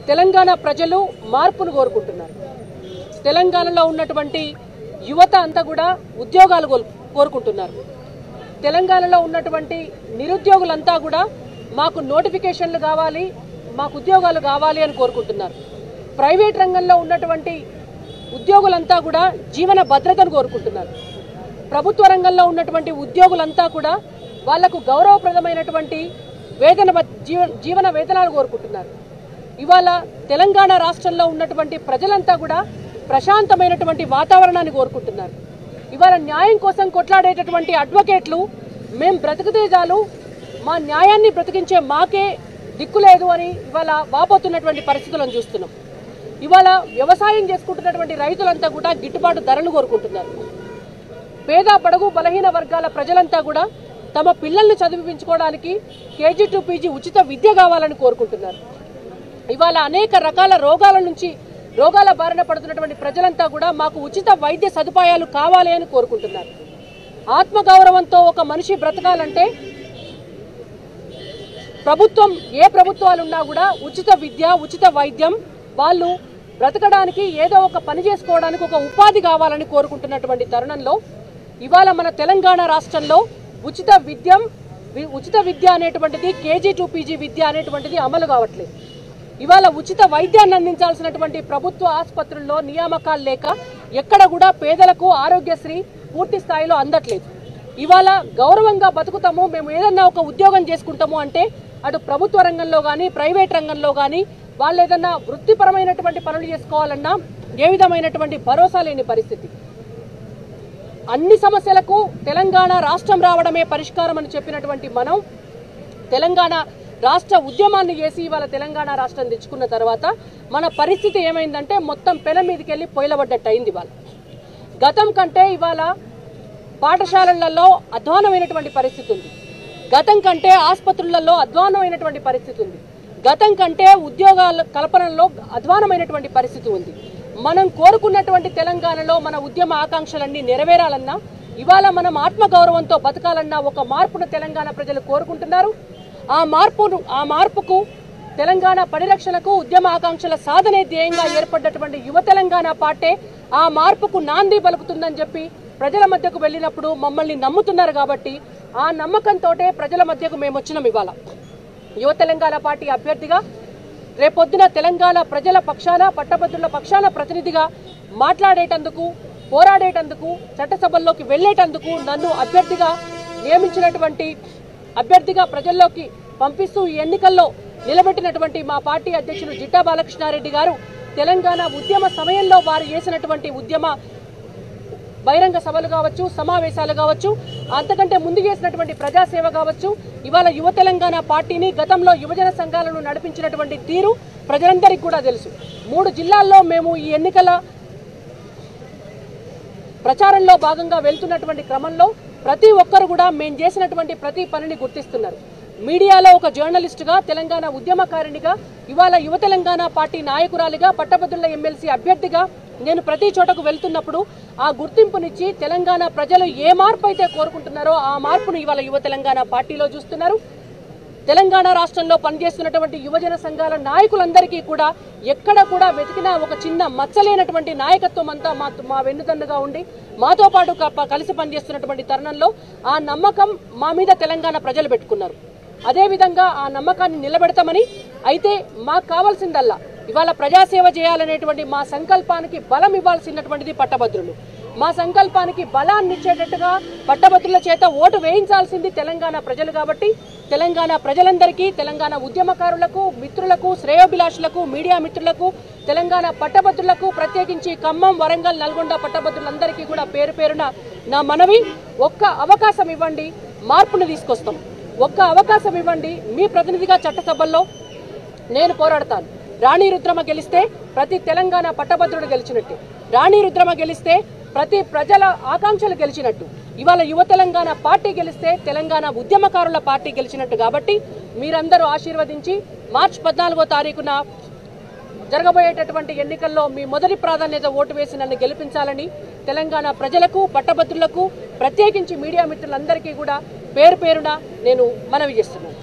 తెలంగాణ ప్రజలు మార్పును కోరుకుంటున్నారు తెలంగాణలో ఉన్నటువంటి యువత అంతా కూడా ఉద్యోగాలు కోరు- కోరుకుంటున్నారు తెలంగాణలో ఉన్నటువంటి నిరుద్యోగులంతా కూడా మాకు నోటిఫికేషన్లు కావాలి మాకు ఉద్యోగాలు కావాలి అని కోరుకుంటున్నారు ప్రైవేట్ రంగంలో ఉన్నటువంటి ఉద్యోగులంతా కూడా జీవన భద్రతను కోరుకుంటున్నారు ప్రభుత్వ రంగంలో ఉన్నటువంటి ఉద్యోగులంతా కూడా వాళ్లకు గౌరవప్రదమైనటువంటి వేతన భ- జీవ జీవన వేతనాలు కోరుకుంటున్నారు ఇవాళ తెలంగాణ రాష్ట్రంలో ఉన్నటువంటి ప్రజలంతా కూడా ప్రశాంతమైనటువంటి వాతావరణాన్ని కోరుకుంటున్నారు ఇవాళ న్యాయం కోసం కొట్లాడేటటువంటి అడ్వకేట్లు మేం బ్రతికితే చాలు మా న్యాయాన్ని బ్రతికించే మాకే దిక్కు లేదు అని ఇవాళ వాపోతున్నటువంటి పరిస్థితులను చూస్తున్నాం ఇవాళ వ్యవసాయం చేసుకుంటున్నటువంటి రైతులంతా కూడా గిట్టుబాటు ధరలు కోరుకుంటున్నారు పేద బడుగు బలహీన వర్గాల ప్రజలంతా కూడా తమ పిల్లల్ని చదివించుకోవడానికి కేజీ టు పీజీ ఉచిత విద్య కావాలని కోరుకుంటున్నారు ఇవాళ అనేక రకాల రోగాల నుంచి రోగాల బారిన పడుతున్నటువంటి ప్రజలంతా కూడా మాకు ఉచిత వైద్య సదుపాయాలు కావాలి అని కోరుకుంటున్నారు ఆత్మగౌరవంతో ఒక మనిషి బ్రతకాలంటే ప్రభుత్వం ఏ ప్రభుత్వాలున్నా కూడా ఉచిత విద్య ఉచిత వైద్యం వాళ్ళు బ్రతకడానికి ఏదో ఒక పని చేసుకోవడానికి ఒక ఉపాధి కావాలని కోరుకుంటున్నటువంటి తరుణంలో ఇవాళ మన తెలంగాణ రాష్ట్రంలో ఉచిత విద్యం వి- ఉచిత విద్య అనేటువంటిది కేజీ టు పీజీ విద్య అనేటువంటిది అమలు కావట్లేదు ఇవాళ ఉచిత వైద్యాన్ని అందించాల్సినటువంటి ప్రభుత్వ ఆసుపత్రుల్లో నియామకాలు లేక ఎక్కడ కూడా పేదలకు ఆరోగ్యశ్రీ పూర్తి స్థాయిలో అందట్లేదు ఇవాళ గౌరవంగా బతుకుతాము మేము ఏదన్నా ఒక ఉద్యోగం చేసుకుంటాము అంటే అటు ప్రభుత్వ రంగంలో కానీ ప్రైవేట్ రంగంలో కానీ వాళ్ళు ఏదన్నా వృత్తిపరమైనటువంటి పనులు చేసుకోవాలన్నా ఏ విధమైనటువంటి భరోసా లేని పరిస్థితి అన్ని సమస్యలకు తెలంగాణ రాష్ట్రం రావడమే పరిష్కారం అని చెప్పినటువంటి మనం తెలంగాణ రాష్ట్ర ఉద్యమాన్ని చేసి ఇవాళ తెలంగాణ రాష్ట్రం తెచ్చుకున్న తర్వాత మన పరిస్థితి ఏమైందంటే మొత్తం పెన మీదకి వెళ్ళి పొయ్యలబడ్డట్టు అయింది ఇవాళ గతం కంటే ఇవాళ పాఠశాలలలో అధ్వానమైనటువంటి పరిస్థితి ఉంది గతం కంటే ఆసుపత్రులలో అధ్వానమైనటువంటి పరిస్థితి ఉంది గతం కంటే ఉద్యోగాల కల్పనలో అధ్వానమైనటువంటి పరిస్థితి ఉంది మనం కోరుకున్నటువంటి తెలంగాణలో మన ఉద్యమ ఆకాంక్షలన్నీ నెరవేరాలన్నా ఇవాళ మనం ఆత్మగౌరవంతో బతకాలన్నా ఒక మార్పును తెలంగాణ ప్రజలు కోరుకుంటున్నారు ఆ మార్పును ఆ మార్పుకు తెలంగాణ పరిరక్షణకు ఉద్యమ ఆకాంక్షల సాధనే ధ్యేయంగా ఏర్పడ్డటువంటి యువ తెలంగాణ పార్టీ ఆ మార్పుకు నాంది పలుకుతుందని చెప్పి ప్రజల మధ్యకు వెళ్ళినప్పుడు మమ్మల్ని నమ్ముతున్నారు కాబట్టి ఆ నమ్మకంతోటే ప్రజల మధ్యకు మేము వచ్చినాం ఇవాళ యువ తెలంగాణ పార్టీ అభ్యర్థిగా రేపొద్దున తెలంగాణ ప్రజల పక్షాన పట్టభద్రుల పక్షాన ప్రతినిధిగా మాట్లాడేటందుకు పోరాడేటందుకు చట్టసభల్లోకి వెళ్ళేటందుకు నన్ను అభ్యర్థిగా నియమించినటువంటి అభ్యర్థిగా ప్రజల్లోకి పంపిస్తూ ఈ ఎన్నికల్లో నిలబెట్టినటువంటి మా పార్టీ అధ్యక్షులు జిట్టా బాలకృష్ణారెడ్డి గారు తెలంగాణ ఉద్యమ సమయంలో వారు చేసినటువంటి ఉద్యమ బహిరంగ సభలు కావచ్చు సమావేశాలు కావచ్చు అంతకంటే ముందు చేసినటువంటి ప్రజాసేవ కావచ్చు ఇవాళ యువ తెలంగాణ పార్టీని గతంలో యువజన సంఘాలను నడిపించినటువంటి తీరు ప్రజలందరికీ కూడా తెలుసు మూడు జిల్లాల్లో మేము ఈ ఎన్నికల ప్రచారంలో భాగంగా వెళ్తున్నటువంటి క్రమంలో ప్రతి ఒక్కరు కూడా మేము చేసినటువంటి ప్రతి పనిని గుర్తిస్తున్నారు మీడియాలో ఒక జర్నలిస్టుగా తెలంగాణ ఉద్యమకారిణిగా ఇవాళ యువ తెలంగాణ పార్టీ నాయకురాలిగా పట్టభద్రుల ఎమ్మెల్సీ అభ్యర్థిగా నేను ప్రతి చోటకు వెళ్తున్నప్పుడు ఆ గుర్తింపునిచ్చి తెలంగాణ ప్రజలు ఏ మార్పు అయితే కోరుకుంటున్నారో ఆ మార్పును ఇవాళ యువ తెలంగాణ పార్టీలో చూస్తున్నారు తెలంగాణ రాష్ట్రంలో పనిచేస్తున్నటువంటి యువజన సంఘాల నాయకులందరికీ కూడా ఎక్కడ కూడా వెతికినా ఒక చిన్న మచ్చలేనటువంటి నాయకత్వం అంతా మా మా వెన్నుదన్నుగా ఉండి మాతో పాటు క- కలిసి పనిచేస్తున్నటువంటి తరుణంలో ఆ నమ్మకం మా మీద తెలంగాణ ప్రజలు పెట్టుకున్నారు అదేవిధంగా ఆ నమ్మకాన్ని నిలబెడతామని అయితే మాకు కావాల్సిందల్లా ఇవాళ ప్రజాసేవ చేయాలనేటువంటి మా సంకల్పానికి బలం ఇవ్వాల్సినటువంటిది పట్టభద్రులు మా సంకల్పానికి బలాన్ని ఇచ్చేటట్టుగా పట్టభద్రుల చేత ఓటు వేయించాల్సింది తెలంగాణ ప్రజలు కాబట్టి తెలంగాణ ప్రజలందరికీ తెలంగాణ ఉద్యమకారులకు మిత్రులకు శ్రేయోభిలాషులకు మీడియా మిత్రులకు తెలంగాణ పట్టభద్రులకు ప్రత్యేకించి ఖమ్మం వరంగల్ నల్గొండ పట్టభద్రులందరికీ కూడా పేరు పేరున నా మనవి ఒక్క అవకాశం ఇవ్వండి మార్పును తీసుకొస్తాం ఒక్క అవకాశం ఇవ్వండి మీ ప్రతినిధిగా చట్టసభల్లో నేను పోరాడతాను రాణి రుద్రమ గెలిస్తే ప్రతి తెలంగాణ పట్టభద్రుడు గెలిచినట్టు రాణి రుద్రమ గెలిస్తే ప్రతి ప్రజల ఆకాంక్షలు గెలిచినట్టు ఇవాళ యువ తెలంగాణ పార్టీ గెలిస్తే తెలంగాణ ఉద్యమకారుల పార్టీ గెలిచినట్టు కాబట్టి మీరందరూ ఆశీర్వదించి మార్చి పద్నాలుగో తారీఖున జరగబోయేటటువంటి ఎన్నికల్లో మీ మొదటి ప్రాధాన్యత ఓటు వేసి నన్ను గెలిపించాలని తెలంగాణ ప్రజలకు పట్టభద్రులకు ప్రత్యేకించి మీడియా మిత్రులందరికీ కూడా పేరు పేరున నేను మనవి చేస్తున్నాను